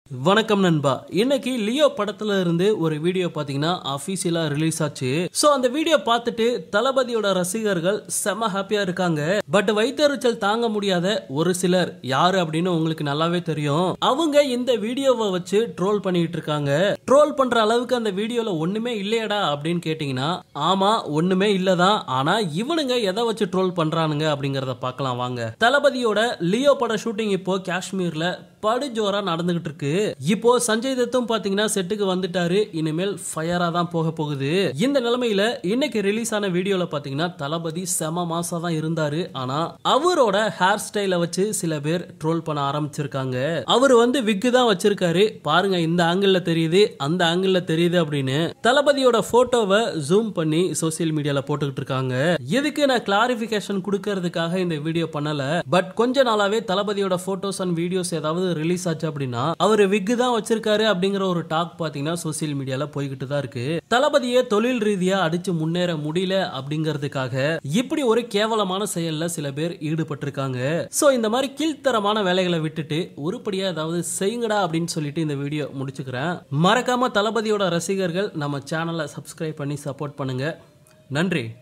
வணக்கம் நண்பா இன்னைக்கு லியோ படத்துல இருந்து ஒரு வீடியோ பாத்தீங்கன்னா அபிஷியலா ரிலீஸ் ஆச்சு சோ அந்த வீடியோ பார்த்துட்டு தளபதியோட ரசிகர்கள் செம ஹாப்பியா இருக்காங்க பட் வைத்தறிச்சல் தாங்க முடியாத ஒரு சிலர் யாரு அப்படின்னு உங்களுக்கு நல்லாவே தெரியும் அவங்க இந்த வீடியோவை வச்சு ட்ரோல் பண்ணிட்டு இருக்காங்க ட்ரோல் பண்ற அளவுக்கு அந்த வீடியோல ஒண்ணுமே இல்லையடா அப்படின்னு கேட்டீங்கன்னா ஆமா ஒண்ணுமே இல்லதான் ஆனா இவனுங்க எதை வச்சு ட்ரோல் பண்றானுங்க அப்படிங்கறத பார்க்கலாம் வாங்க தளபதியோட லியோ பட ஷூட்டிங் இப்போ காஷ்மீர்ல படு ஜோரா நடந்துகிட்டு இருக்கு இப்போ சஞ்சய் தத்தும் பாத்தீங்கன்னா செட்டுக்கு வந்துட்டாரு இனிமேல் ஃபயரா தான் போக போகுது இந்த நிலைமையில இன்னைக்கு ரிலீஸ் ஆன வீடியோல பாத்தீங்கன்னா தளபதி செம மாசா தான் இருந்தாரு ஆனா அவரோட ஹேர் ஸ்டைல வச்சு சில பேர் ட்ரோல் பண்ண ஆரம்பிச்சிருக்காங்க அவர் வந்து விக்கு தான் வச்சிருக்காரு பாருங்க இந்த ஆங்கிள் தெரியுது அந்த ஆங்கிள் தெரியுது அப்படின்னு தளபதியோட போட்டோவை ஜூம் பண்ணி சோசியல் மீடியால போட்டுக்கிட்டு இருக்காங்க இதுக்கு நான் கிளாரிபிகேஷன் கொடுக்கறதுக்காக இந்த வீடியோ பண்ணல பட் கொஞ்ச நாளாவே தளபதியோட போட்டோஸ் அண்ட் வீடியோஸ் ஏதாவது ரிலீஸ் ஆச்சு அப்படின்னா அவர் விக்கு தான் வச்சிருக்காரு அப்படிங்கிற ஒரு டாக் பாத்தீங்கன்னா சோசியல் மீடியால போய்கிட்டு தான் இருக்கு தளபதியை தொழில் ரீதியா அடிச்சு முன்னேற முடியல அப்படிங்கிறதுக்காக இப்படி ஒரு கேவலமான செயல்ல சில பேர் ஈடுபட்டிருக்காங்க சோ இந்த மாதிரி கீழ்த்தரமான வேலைகளை விட்டுட்டு உருப்படியா ஏதாவது செய்யுங்கடா அப்படின்னு சொல்லிட்டு இந்த வீடியோ முடிச்சுக்கிறேன் மறக்காம தளபதியோட ரசிகர்கள் நம்ம சேனலை சப்ஸ்கிரைப் பண்ணி சப்போர்ட் பண்ணுங்க நன்றி